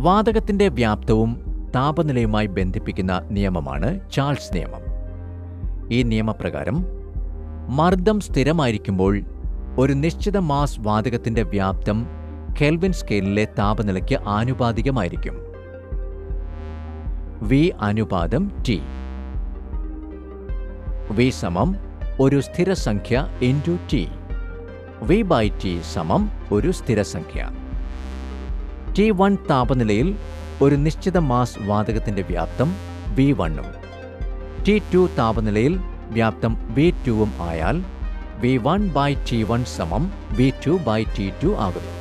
വാതകത്തിന്റെ വ്യാപ്തവും താപനിലയുമായി ബന്ധിപ്പിക്കുന്ന നിയമമാണ് ചാൾസ് നിയമം ഈ നിയമപ്രകാരം മർദ്ദം സ്ഥിരമായിരിക്കുമ്പോൾ ഒരു നിശ്ചിത മാസ് വാതകത്തിന്റെ വ്യാപ്തം കെൽവിൻ സ്കെയിലിലെ താപനിലയ്ക്ക് ആനുപാതികമായിരിക്കും വി അനുപാതം ടി വി സമം ഒരു സ്ഥിരസംഖ്യ into T V by T സമം ഒരു സ്ഥിരസംഖ്യ ടി വൺ താപനിലയിൽ ഒരു നിശ്ചിത മാസ് വാതകത്തിന്റെ വ്യാപ്തം വി വണ്ണും ടി ടു താപനിലയിൽ വ്യാപ്തം വി ടുവും ആയാൽ V one by T one സമം V two by T two ആകുന്നു